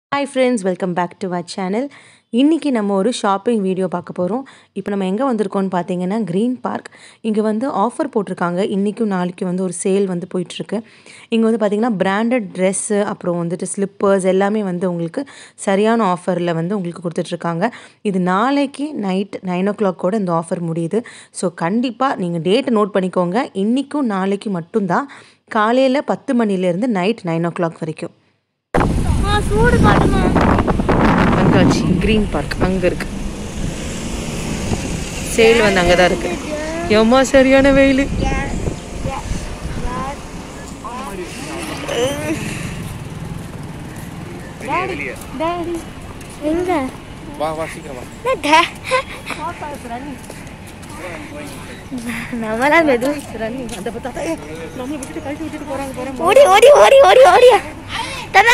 Hi friends welcome back to my channel இன்றைக்கி நம்ம ஒரு ஷாப்பிங் வீடியோ பார்க்க போகிறோம் இப்போ நம்ம எங்கே வந்திருக்கோம்னு பார்த்தீங்கன்னா க்ரீன் பார்க் இங்கே வந்து ஆஃபர் போட்டிருக்காங்க இன்றைக்கும் நாளைக்கும் வந்து ஒரு சேல் வந்து போயிட்டுருக்கு இங்கே வந்து பார்த்திங்கன்னா பிராண்டட் ட்ரெஸ்ஸு அப்புறம் வந்துட்டு ஸ்லிப்பர்ஸ் எல்லாமே வந்து உங்களுக்கு சரியான ஆஃபரில் வந்து உங்களுக்கு கொடுத்துட்ருக்காங்க இது நாளைக்கு நைட் நைன் ஓ கிளாக்கோட இந்த ஆஃபர் முடியுது ஸோ கண்டிப்பாக நீங்கள் டேட்டை நோட் பண்ணிக்கோங்க இன்றைக்கும் நாளைக்கு மட்டும்தான் காலையில் பத்து மணிலேருந்து நைட் நைன் ஓ கிளாக் வரைக்கும் ஆ சூடு காட்டுமா வந்தாச்சு க்ரீன் பார்க் அங்கே இருக்கு சேல் வந்து அங்கே தான் இருக்கு எம்மா சரியான வெயில் எங்க வா வா சீக்கிரம் வா நம்மளா மெது ஓடி ஓடி ஓடி ஓடி ஓடி தாத்தா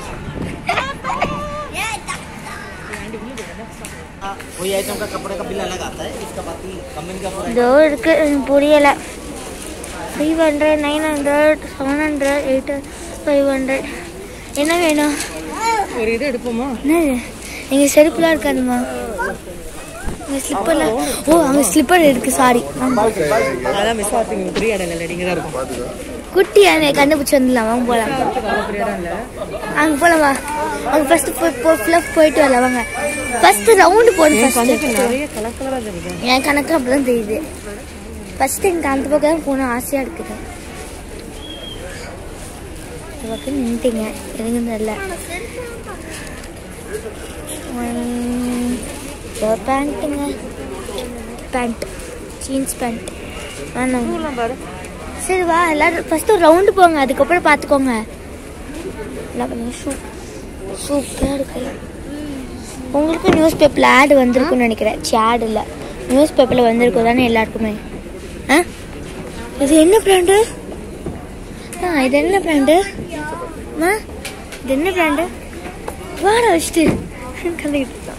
वही आइटम का कपड़े का बिल अलग आता है इसका बाकी कंपनी का पूरा இதோ இருக்கு எனக்கு புரியல five hundred nine hundred seven hundred eight five hundred என்ன வேணும் ஒரு இது எடுப்போமா என்னது எங்க செருப்புலாம் இருக்காதுமா அங்கே ஸ்லிப்பர்லாம் ஓ அங்கே ஸ்லிப்பர் இருக்கு சாரி அதான் மிஸ் ஆகிறதுக்கு பெரிய இடம் இல்லை இங்கே தான் இருக்கும் குட்டி யானை கண்டுபிடிச்சி வந்துடலாம் வாங்க போகலாம் பெரிய இடம் இல்லை அங்கே போகலாம் வா அங்கே ஃபர்ஸ்ட் ஃபுல்லாக போயிட்டு வரலாம் வாங்க ஃபர்ஸ்ட் ரவுண்டு போகணும் ஃபர்ஸ்ட் நிறைய கலர் கலராக தெரியுது என் கணக்கு அப்படிதான் தெரியுது ஃபர்ஸ்ட் எனக்கு அந்த பக்கம் தான் போகணும் ஆசையாக இருக்குது இந்த பக்கம் நின்றுட்டீங்க எனக்கு தெரியல பேண்ட்டுங்க பேண்ட் ஜீன்ஸ் பேண்ட் வேணாம் பாரு சரி வா எல்லாரும் ஃபர்ஸ்ட் ஒரு ரவுண்டு போங்க அதுக்கப்புறம் பார்த்துக்கோங்க எல்லாம் பண்ணுங்க ஷூ சூப்பராக இருக்கு உங்களுக்கு நியூஸ் பேப்பரில் ஆடு வந்திருக்கும்னு நினைக்கிறேன் சி ஆடு இல்லை நியூஸ் பேப்பரில் வந்திருக்கும் தானே எல்லாருக்குமே ஆ இது என்ன பிராண்டு ஆ இது என்ன பிராண்டு அம்மா இது என்ன பிராண்டு வாட வச்சுட்டு கலந்துக்கிட்டு இருக்கோம்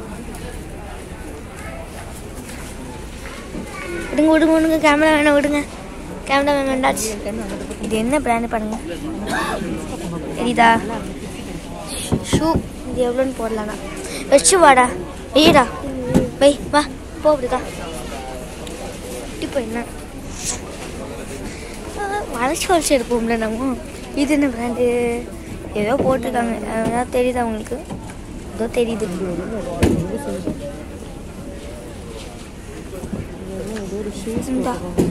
விடுங்க விடுங்க விடுங்க கேமரா வேணாம் விடுங்க கேமரா வேண்டாச்சு இது என்ன பிராண்டு பண்ணுங்க தெரியுதா ஷூ இது எவ்வளோன்னு போடலாம்னா வச்சு வாடா வெய்யடா வை வா போ அப்படிக்கா இப்போ என்ன வளைச்சி வளைச்சி எடுப்போம்ல நம்ம இது என்ன பிராண்டு ஏதோ போட்டிருக்காங்க அதான் தெரியுதா உங்களுக்கு ஏதோ தெரியுது இந்தா.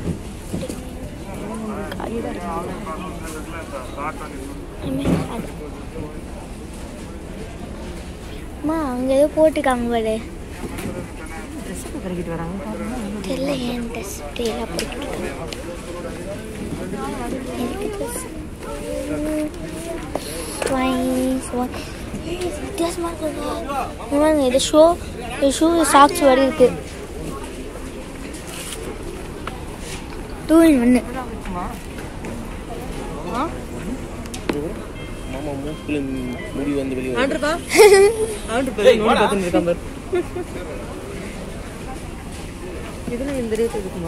அம்மா அங்க ஏதோ போட்டிருக்காங்க பாரு கறிக்கிட்டு வராங்க தெரியல ஏன் ட்ரெஸ் எல்லாம் போட்டுருக்காங்க எனக்கு ட்ரெஸ் வித்தியாசமா இருக்குங்க இது ஷோ ஷூ சாக்ஸ் வரை இருக்கு டூ இன் ஒன்று மாமா மூக்குல முடி வந்து வெளியே ஆண்டுப்பா ஆண்டு போய் நோண்டி பார்த்துட்டு இருக்கான் பாரு இதெல்லாம் இந்த ரேட் இருக்குமா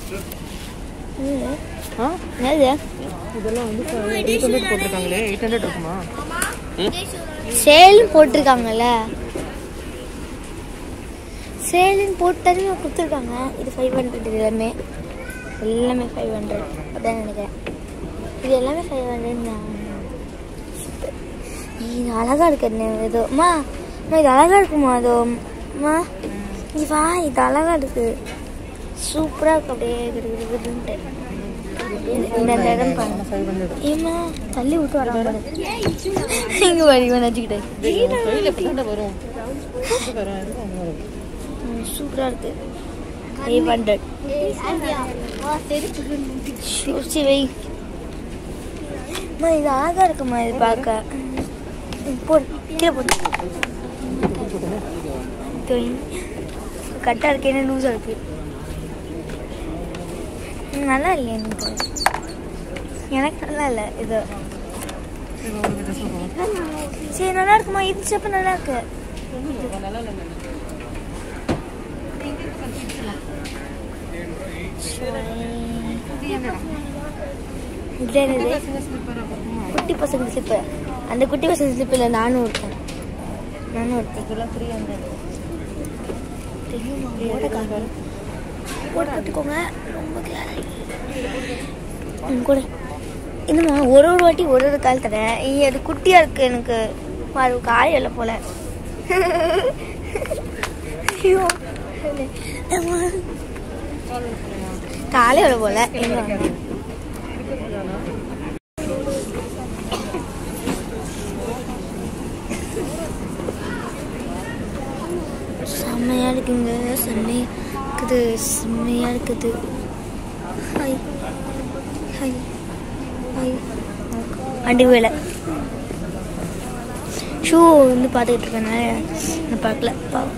ஆ என்னது இதெல்லாம் வந்து எயிட் ஹண்ட்ரட் போட்டிருக்காங்களே எயிட் ஹண்ட்ரட் இருக்குமா சேல் போட்டிருக்காங்கல்ல சேலுன்னு போட்டு தானே கொடுத்துருக்காங்க இது ஃபைவ் ஹண்ட்ரட் இது எல்லாமே எல்லாமே ஃபைவ் ஹண்ட்ரட் அதான் நினைக்கிறேன் இது எல்லாமே ஃபைவ் ஹண்ட்ரட் தான் இது அழகா இருக்கு என்ன ஏதோ அம்மா அம்மா, இது அழகா இருக்குமா அதோ அம்மா இது வா இது அழகா இருக்கு சூப்பரா இருக்கு அப்படியே கிடு கிடு கிடுன்ட்டு. இந்த இந்த இடம் பாருங்க ஃபைவ் ஹண்ட்ரட் ஏம்மா தள்ளி விட்டு வராங்க இங்க வரி வச்சுக்கிட்டேன் கையில் எப்படி வரும் இது வரும் இது வரும் சூப்பரா இருக்கு ஃபைவ் ஹண்ட்ரட் சூச்சி வை அம்மா, இது அழகா இருக்குமா இது பார்க்க ம், போடு கீழே போடு கட்டா இருக்கு என்ன லூஸா இருக்கு ம், நல்லா இல்லையா எனக்கு எனக்கு நல்லா இல்லை இது சரி நல்லா இருக்குமா இது செப்ப நல்லா இருக்கு இது என்னது குட்டி பசங்க ஸ்லிப்பு அந்த குட்டி பசங்க ஸ்லிப்பில் நானும் இருக்கேன் நானும் ஒருத்தன் இதெல்லாம் த்ரீ ஹண்ட்ரட் தெரியுமா ஓட காட்டு ஓட கற்றுக்கோங்க ரொம்ப கிளாரி ம் கூட இன்னுமா ஒரு ஒரு வாட்டி ஒரு ஒரு கால் தரேன் ஐய, அது குட்டியா இருக்கு எனக்கு அது காய் இல்லை போல ஐயோ அம்மா. காலை எவ்வளோ போல எங்க வாங்க? செம்மையா இருக்குங்க செம்மையா இருக்குது செம்மையா இருக்குது ஹாய் ஹாய் ஹாய் அடி வேலை ஷூ வந்து பார்த்துக்கிட்டு இருக்கேனால நான் பார்க்கல பாவம்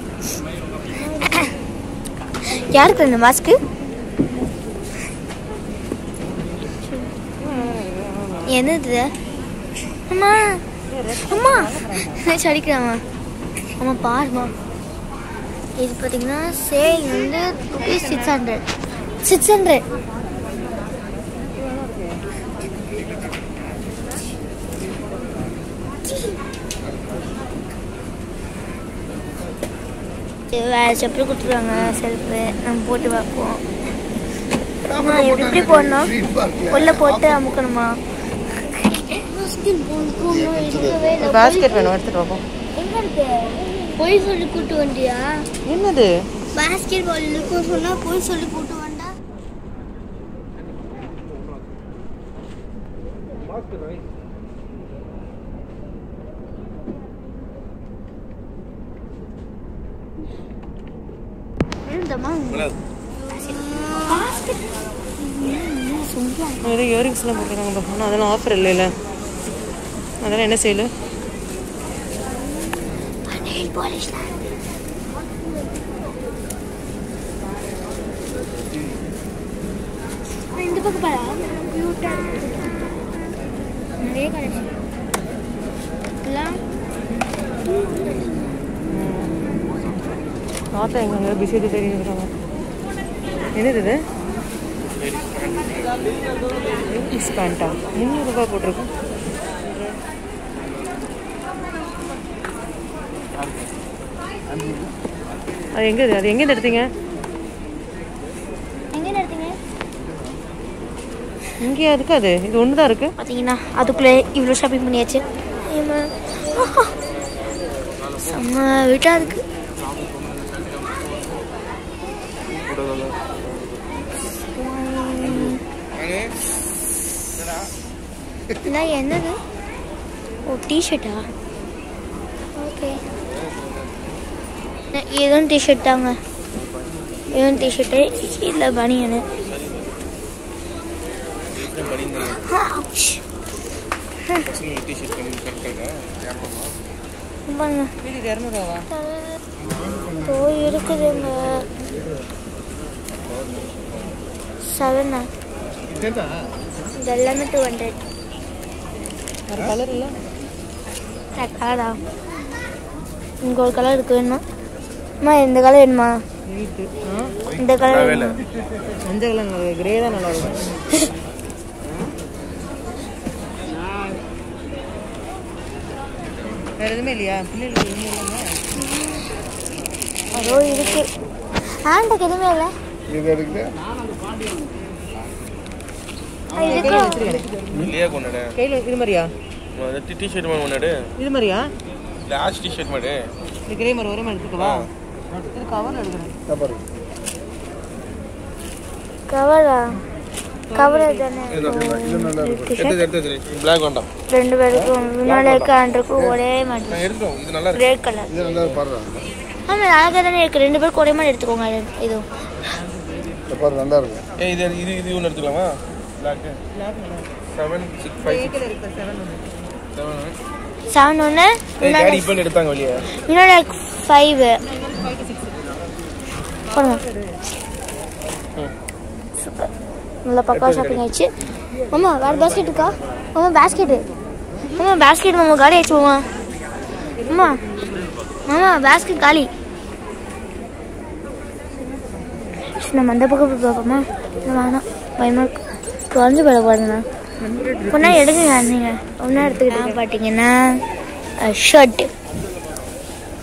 யாருக்கு இந்த மாஸ்க்கு என்னது அம்மா அம்மா சடிக்கிறாமா அம்மா பாருமா இது பார்த்தீங்கன்னா சேல் வந்து rupees six hundred six hundred வேறு செப்பல் கொடுத்துருவாங்க செல்ஃபு நம்ம போட்டு பார்ப்போம் அம்மா எப்படி எப்படி போடணும் உள்ள போட்டு அமுக்கணுமா பாஸ்கெட் வேணும் எடுத்துட்டு பார்ப்போம் எங்க இருக்கு பொய் சொல்லி கூட்டு வண்டியா என்னது பாஸ்கெட் பால் இருக்கும் சொன்னா பொய் சொல்லி கூட்டு வந்தா எழுந்தமா ஏதோ இயரிங்ஸ்லாம் போட்டுருக்காங்க ஆனால் அதெல்லாம் ஆஃபர் இல்லைல்ல அதெல்லாம் என்ன சேலு நெயில் பாலிஷ்லாம் இந்த பக்கம் பாரா கியூட்டா நிறைய கலெக்ஷன் எல்லாம் தாத்தா எங்க பிஸி தெரியுறாங்க என்னது இது இங்கிலீஷ் பேண்டா முந்நூறு ரூபாய் போட்டிருக்கோம் அது எங்க இது அது எங்கேருந்து எடுத்தீங்க எங்க எடுத்தீங்க இங்கேயா இருக்கு அது இது ஒன்று தான் இருக்கு பார்த்தீங்கன்னா அதுக்குள்ளே இவ்வளோ ஷாப்பிங் பண்ணியாச்சு ஏம்மா. செம்ம வீட்டாக இருக்கு நான் என்னது ஓ டிஷர்ட்டா ஓகே இதுவும் டிஷர்ட் தாங்க இதுவும் டிஷர்ட்டு இல்லை பனியனு Ouch. பாருங்க இது இரநூறுவா ஓ இருக்குதுங்க செவனா இது எல்லாமே டூ ஹண்ட்ரட் ஒரு கலர் இல்லை கலரா இங்கே ஒரு கலர் இருக்கு வேணுமா அம்மா இந்த கலர் வேணுமா நீட்டு ஆ இந்த கலர் வேணுமா மஞ்சள் கலர் நல்லா கிரே தான் நல்லா இருக்கும் வேற எதுவுமே இல்லையா பிள்ளைகளுக்கு எதுவுமே இல்லைங்க அதோ இருக்கு ஹேண்டுக்கு எதுவுமே இல்லை இது எடுக்குது இருக்கு இல்லையா கொண்டாடு கையில் இது மாதிரியா டி ஷர்ட் மாதிரி கொண்டாடு இது மாதிரியா லாஸ்ட் டி ஷர்ட் மாதிரி இது கிரே மாதிரி ஒரே மாதிரி எடுத்துக்கவா இது கவர் எடுக்கிறேன் பாரு கவரா கவர் தானே இது நல்லா இருக்கும் எடுத்து எடுத்து பிளாக் வேண்டாம் ரெண்டு பேருக்கும் முன்னாடி இருக்க ஆண்டுக்கும் ஒரே மாதிரி நான் எடுத்துட்டோம் இது நல்லா இருக்கு ரெட் கலர் இது நல்லா இருக்கு பாரு ஆமாம் அழகாக தானே இருக்கு ரெண்டு பேருக்கு ஒரே மாதிரி எடுத்துக்கோங்க இது இதுவும் இது பாரு நல்லா இருக்கும் ஏய் இது இது இது ஒன்று எடுத்துக்கலாமா black seven six five seven seven ஒன்று ஏய் டேடி இப்போ எடுத்தாங்க வெளியே முன்னாடி ஃபைவ் போடுங்க சூப்பர் நல்லா பக்கா ஷாப்பிங் ஆயிடுச்சு மாமா வேறு பேஸ்கெட் இருக்கா மாமா பேஸ்கெட்டு மாமா பேஸ்கெட் மாமா காலி ஆயிடுச்சு மாமா மாமா மாமா பேஸ்கெட் காலி சரி, நம்ம அந்த பக்கம் போய் பார்ப்போமா இல்லை வேணாம் பயமாக இருக்கு குறைஞ்சு போயிட போகிறதுண்ணா ஒன்றா எடுங்க நீங்கள் ஒன்றா எடுத்துக்கிட்டீங்க பார்த்தீங்கன்னா ஷர்ட்டு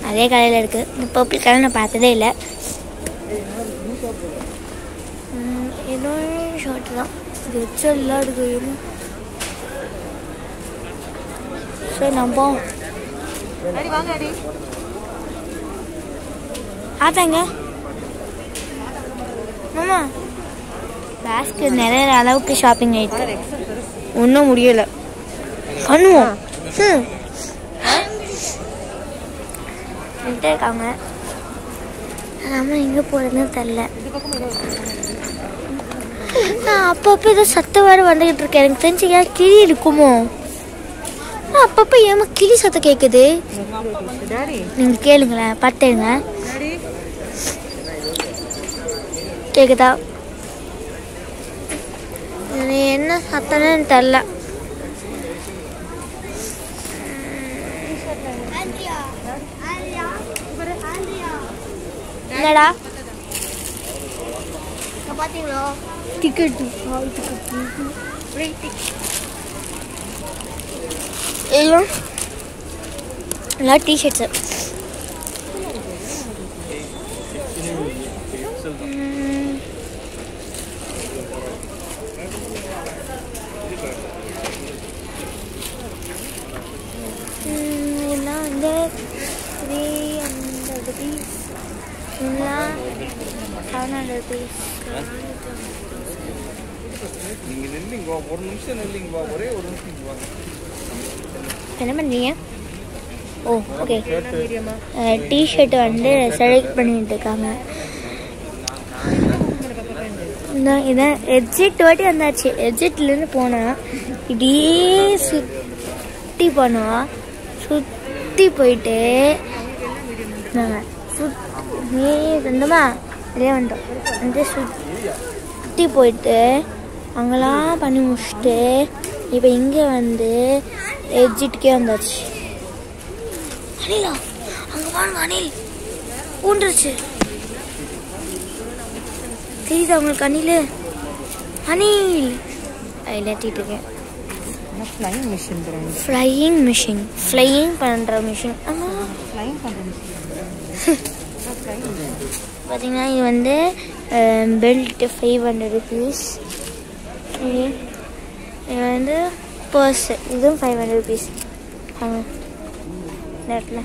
அதே கடையில் இருக்குது இந்த பர்பிள் கலர் நான் பார்த்ததே இல்லை ம், ஏதோ ஷர்ட் தான் இது வச்செல்லாம் இருக்கு சரி நான் போவோம் ஆத்தாங்க மாமா பேஸ்கெட் நிறைய அளவுக்கு ஷாப்பிங் ஆயிடுச்சு ஒன்றும் முடியல பண்ணுவோம் ம். வந்துட்டே இருக்காங்க நம்ம எங்கே போகிறதுன்னு தெரில நான் அப்பப்போ ஏதோ சத்தம் வேறு வந்துக்கிட்டு இருக்கேன் எனக்கு தெரிஞ்சு ஏன் கிளி இருக்குமோ நான் அப்பப்போ ஏமா கிளி சத்தம் கேட்குது நீங்கள் கேளுங்களேன் பார்த்துங்க கேக்குதா இது என்ன சத்தம்னு எனக்கு தெரில என்னடா பாத்தீங்களா டிக்கெட் எல்லாம் எல்லாம் டிஷர்ட்ஸு எல்லாம் வந்து த்ரீ ஹண்ட்ரட் ருபீஸ் எல்லாம் செவன் ஹண்ட்ரட் ருபீஸ் நீங்க நில்லுங்க வா, ஒரு நிமிஷம் நில்லுங்க வா, ஒரே ஒரு நிமிஷம் இங்க வாங்க என்ன பண்ணுறீங்க ஓ ஓகே டிஷர்ட் வந்து செலக்ட் பண்ணிட்டு இருக்காங்க இதான் இதான் எக்ஸிட் வாட்டி வந்தாச்சு எக்ஸிட்லேருந்து போனால் இப்படியே சுற்றி போனோம் சுற்றி போயிட்டு நாங்கள் சுற்றி வந்தோமா வெளியே வந்தோம் வந்து சுற்றி போயிட்டு அங்கெல்லாம் பண்ணி முடிச்சுட்டு இப்போ இங்கே வந்து எக்ஸிட்டுக்கே வந்தாச்சு அனிலா அங்கே பாருங்க அனில் ஊண்டுருச்சு தெரியுதா உங்களுக்கு அனில் அனில் இல்லாட்டிட்டு இருக்கேன் flying machine brand flying machine flying பண்ணுற மிஷின் ஆமாம் ஃப்ளைங் பண்ணுற பார்த்தீங்கன்னா இது வந்து பெல்ட் ஃபைவ் ஹண்ட்ரட் ருபீஸ் இது இது வந்து பர்ஸ் இதுவும் ஃபைவ் ஹண்ட்ரட் ருபீஸ் வாங்க இந்த இடத்துல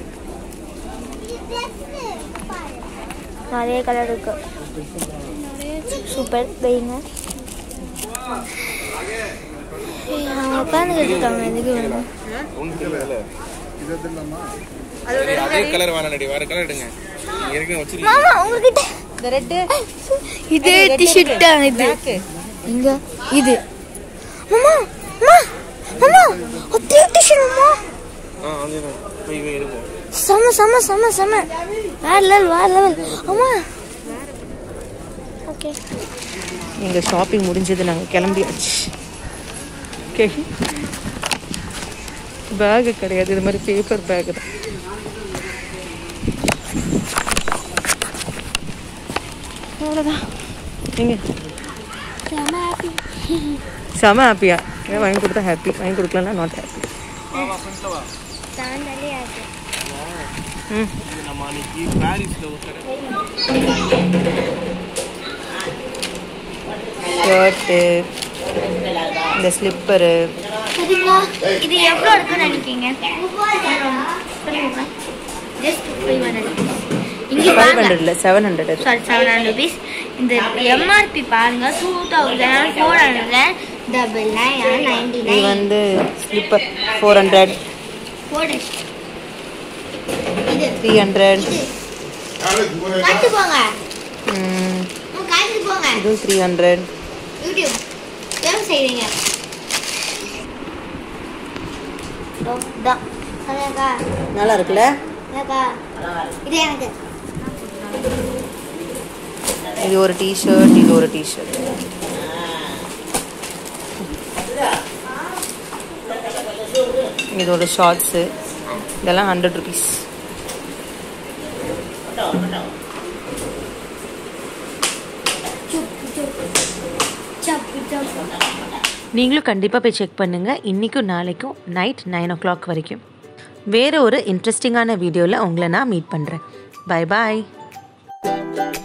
நிறைய கலர் இருக்கு சூப்பர் வைங்க ஏய், அவங்க உட்காந்துக்கிட்டு இருக்காங்க இதுக்கு வேணும் ஒன்றும் தெரியல இது எடுத்துடலாமா அதே கலர் வேணாடி வேற கலர் எடுங்க நீங்க ஏற்கனவே வச்சிருக்கீங்க மாமா உங்ககிட்ட இந்த ரெட்டு இதே டிஷர்ட் தான் இது இங்க இது மாமா மாமா மாமா அதே டிஷர்ட் மாமா ஆ அதேதான் போய் போய் எடுப்போம் செம செம செம செம வேற லெவல் வேற லெவல் அம்மா ஓகே எங்கள் ஷாப்பிங் முடிஞ்சது நாங்கள் கிளம்பியாச்சு ஓகே பேகு கிடையாது இது மாதிரி பேப்பர் பேகு தான் அவ்வளோதான் எங்க செம ஹாப்பியா ஏன் வாங்கி கொடுத்தா ஹாப்பி வாங்கி கொடுக்கலன்னா நாட் ஹாப்பி ம் நம்ம அன்னைக்கு பாரிஸ்ல ஒரு கடை ஷர்ட்டு இந்த ஸ்லிப்பரு சரிங்களா இது எவ்வளோ இருக்குன்னு நினைக்கிறீங்க ஜஸ்ட் ஃபைவ் ஹண்ட்ரட் இங்கே ஃபைவ் பாருங்க ஹண்ட்ரட் இல்லை செவன் ஹண்ட்ரட் அது சாரி செவன் ஹண்ட்ரட் ருபீஸ் இந்த எம்ஆர்பி பாருங்க two thousand four hundred double nine ninety இது நைன் வந்து ஸ்லிப்பர் ஃபோர் ஹண்ட்ரட் போடு இது த்ரீ ஹண்ட்ரட் காட்டு போங்க காட்டு போங்க இதுவும் த்ரீ ஹண்ட்ரட் யூடியூப் எவ்வளோ செய்வீங்க தான் அதாக்கா நல்லா இருக்குல்ல அதாக்கா இது எனக்கு இது ஒரு டிஷர்ட் இது ஒரு டிஷர்ட் இது ஒரு ஷார்ட்ஸு இதெல்லாம் ஹண்ட்ரட் ருபீஸ் சப்பு சப்பு நீங்களும் கண்டிப்பாக போய் செக் பண்ணுங்கள் இன்றைக்கும் நாளைக்கும் நைட் நைன் ஓ கிளாக் வரைக்கும் வேறு ஒரு இன்ட்ரெஸ்டிங்கான வீடியோவில் உங்களை நான் மீட் பண்ணுறேன் பை பாய்